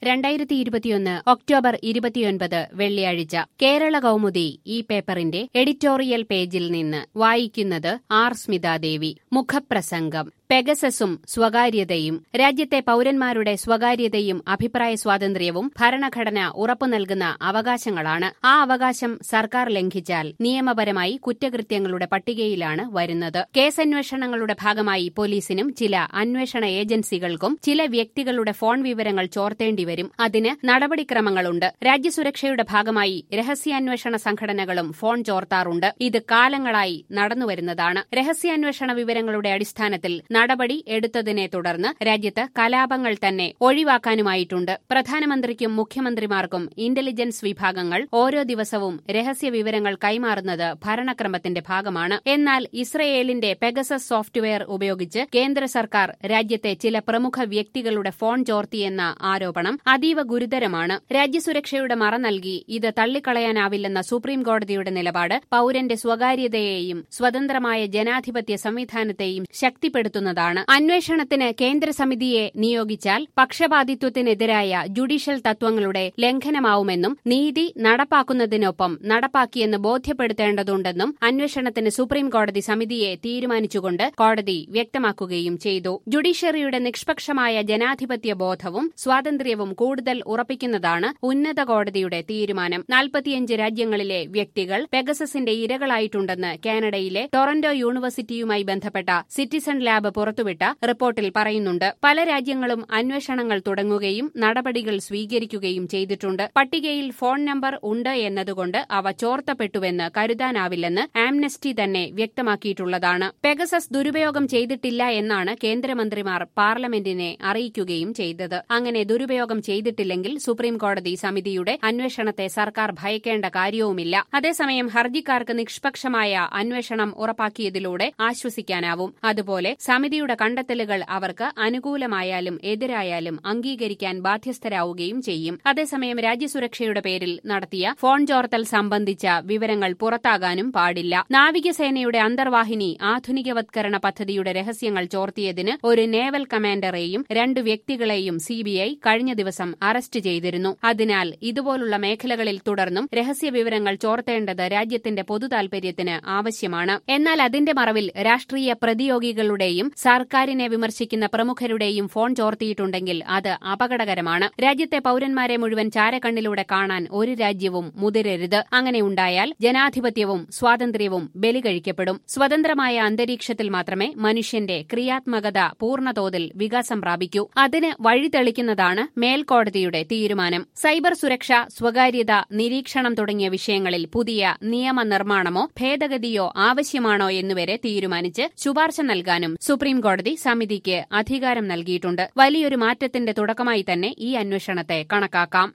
രണ്ടായിരത്തി ഇരുപത്തിയൊന്ന് ഒക്ടോബർ ഇരുപത്തിയൊൻപത് വെള്ളിയാഴ്ച കേരള കൗമുദി ഈ പേപ്പറിന്റെ എഡിറ്റോറിയൽ പേജിൽ നിന്ന് വായിക്കുന്നത് ആർ സ്മിതാദേവി മുഖപ്രസംഗം പെഗസസും സ്വകാര്യതയും രാജ്യത്തെ പൌരന്മാരുടെ സ്വകാര്യതയും അഭിപ്രായ സ്വാതന്ത്ര്യവും ഭരണഘടന ഉറപ്പു നൽകുന്ന അവകാശങ്ങളാണ് ആ അവകാശം സർക്കാർ ലംഘിച്ചാൽ നിയമപരമായി കുറ്റകൃത്യങ്ങളുടെ പട്ടികയിലാണ് വരുന്നത് കേസന്വേഷണങ്ങളുടെ ഭാഗമായി പോലീസിനും ചില അന്വേഷണ ഏജൻസികൾക്കും ചില വ്യക്തികളുടെ ഫോൺ വിവരങ്ങൾ ചോർത്തേണ്ടിവരും അതിന് നടപടിക്രമങ്ങളുണ്ട് രാജ്യസുരക്ഷയുടെ ഭാഗമായി രഹസ്യാന്വേഷണ സംഘടനകളും ഫോൺ ചോർത്താറുണ്ട് ഇത് കാലങ്ങളായി നടന്നുവരുന്നതാണ് രഹസ്യാന്വേഷണ വിവരങ്ങളുടെ അടിസ്ഥാനത്തിൽ നടപടി എടുത്തതിനെ തുടർന്ന് രാജ്യത്ത് കലാപങ്ങൾ തന്നെ ഒഴിവാക്കാനുമായിട്ടുണ്ട് പ്രധാനമന്ത്രിക്കും മുഖ്യമന്ത്രിമാർക്കും ഇന്റലിജൻസ് വിഭാഗങ്ങൾ ഓരോ ദിവസവും രഹസ്യ വിവരങ്ങൾ കൈമാറുന്നത് ഭരണക്രമത്തിന്റെ ഭാഗമാണ് എന്നാൽ ഇസ്രയേലിന്റെ പെഗസസ് സോഫ്റ്റ്വെയർ ഉപയോഗിച്ച് കേന്ദ്ര സർക്കാർ രാജ്യത്തെ ചില പ്രമുഖ വ്യക്തികളുടെ ഫോൺ ചോർത്തിയെന്ന ആരോപണം അതീവ ഗുരുതരമാണ് രാജ്യസുരക്ഷയുടെ മറ നൽകി ഇത് തള്ളിക്കളയാനാവില്ലെന്ന സുപ്രീം കോടതിയുടെ നിലപാട് പൌരന്റെ സ്വകാര്യതയെയും സ്വതന്ത്രമായ ജനാധിപത്യ സംവിധാനത്തെയും ശക്തിപ്പെടുത്തുന്നതാണ് അന്വേഷണത്തിന് കേന്ദ്ര സമിതിയെ നിയോഗിച്ചാൽ പക്ഷപാതിത്വത്തിനെതിരായ ജുഡീഷ്യൽ തത്വങ്ങളുടെ ലംഘനമാവുമെന്നും നീതി നടപ്പാക്കുന്നതിനൊപ്പം നടപ്പാക്കിയെന്ന് ബോധ്യപ്പെടുത്തേണ്ടതുണ്ടെന്നും അന്വേഷണത്തിന് സുപ്രീം കോടതി സമിതിയെ തീരുമാനിച്ചുകൊണ്ട് കോടതി വ്യക്തമാക്കുകയും ചെയ്തു ജുഡീഷ്യറിയുടെ നിഷ്പക്ഷമായ ജനാധിപത്യ ബോധവും സ്വാതന്ത്ര്യവും കൂടുതൽ ഉറപ്പിക്കുന്നതാണ് ഉന്നത കോടതിയുടെ തീരുമാനം നാൽപ്പത്തിയഞ്ച് രാജ്യങ്ങളിലെ വ്യക്തികൾ പെഗസസിന്റെ ഇരകളായിട്ടുണ്ടെന്ന് കാനഡയിലെ ടൊറന്റോ യൂണിവേഴ്സിറ്റിയുമായി ബന്ധപ്പെട്ട സിറ്റിസൺ ലാബ് പുറത്തുവിട്ട റിപ്പോർട്ടിൽ പറയുന്നുണ്ട് പല രാജ്യങ്ങളും അന്വേഷണങ്ങൾ തുടങ്ങുകയും നടപടികൾ സ്വീകരിക്കുകയും ചെയ്തിട്ടുണ്ട് പട്ടികയിൽ ഫോൺ നമ്പർ ഉണ്ട് എന്നതുകൊണ്ട് അവ ചോർത്തപ്പെട്ടുവെന്ന് കരുതാനാവില്ലെന്ന് ആംനസ്റ്റി തന്നെ വ്യക്തമാക്കിയിട്ടുള്ളതാണ് പെഗസസ് ദുരുപയോഗം ചെയ്തിട്ടില്ല എന്നാണ് കേന്ദ്രമന്ത്രിമാർ പാർലമെന്റിനെ അറിയിക്കുകയും ചെയ്തത് അങ്ങനെ ദുരുപയോഗം ചെയ്തിട്ടില്ലെങ്കിൽ സുപ്രീം കോടതി സമിതിയുടെ അന്വേഷണത്തെ സർക്കാർ ഭയക്കേണ്ട കാര്യവുമില്ല അതേസമയം ഹർജിക്കാർക്ക് നിഷ്പക്ഷമായ അന്വേഷണം ഉറപ്പാക്കിയതിലൂടെ ആശ്വസിക്കാനാവും അതുപോലെ സമിതിയുടെ കണ്ടെത്തലുകൾ അവർക്ക് അനുകൂലമായാലും എതിരായാലും അംഗീകരിക്കാൻ ബാധ്യസ്ഥരാവുകയും ചെയ്യും അതേസമയം രാജ്യസുരക്ഷയുടെ പേരിൽ നടത്തിയ ഫോൺ ചോർത്തൽ സംബന്ധിച്ച വിവരങ്ങൾ പുറത്താകാനും പാടില്ല നാവികസേനയുടെ അന്തർവാഹിനി ആധുനികവത്കരണ പദ്ധതിയുടെ രഹസ്യങ്ങൾ ചോർത്തിയതിന് ഒരു നേവൽ കമാൻഡറെയും രണ്ട് വ്യക്തികളെയും സിബിഐ കഴിഞ്ഞ ദിവസം അറസ്റ്റ് ചെയ്തിരുന്നു അതിനാൽ ഇതുപോലുള്ള മേഖലകളിൽ തുടർന്നും രഹസ്യ വിവരങ്ങൾ ചോർത്തേണ്ടത് രാജ്യത്തിന്റെ പൊതുതാൽപര്യത്തിന് ആവശ്യമാണ് എന്നാൽ അതിന്റെ മറവിൽ രാഷ്ട്രീയ പ്രതിയോഗികളുടെയും സർക്കാരിനെ വിമർശിക്കുന്ന പ്രമുഖരുടെയും ഫോൺ ചോർത്തിയിട്ടുണ്ടെങ്കിൽ അത് അപകടകരമാണ് രാജ്യത്തെ പൌരന്മാരെ മുഴുവൻ ചാരക്കണ്ണിലൂടെ കാണാൻ ഒരു രാജ്യവും മുതിരരുത് അങ്ങനെ ഉണ്ടായാൽ ജനാധിപത്യവും സ്വാതന്ത്ര്യവും ബലികഴിക്കപ്പെടും സ്വതന്ത്രമായ അന്തരീക്ഷത്തിൽ മാത്രമേ മനുഷ്യന്റെ ക്രിയാത്മകത പൂർണ്ണതോതിൽ വികാസം പ്രാപിക്കൂ അതിന് വഴിതെളിക്കുന്നതാണ് മേൽക്കോടതിയുടെ തീരുമാനം സൈബർ സുരക്ഷ സ്വകാര്യത നിരീക്ഷണം തുടങ്ങിയ വിഷയങ്ങളിൽ പുതിയ നിയമനിർമ്മാണമോ ഭേദഗതിയോ ആവശ്യമാണോ എന്നുവരെ തീരുമാനിച്ച് ശുപാർശ നൽകാനും സുപ്രീം കോടതി സമിതിക്ക് അധികാരം നൽകിയിട്ടുണ്ട് വലിയൊരു മാറ്റത്തിന്റെ തുടക്കമായി തന്നെ ഈ അന്വേഷണത്തെ കണക്കാക്കാം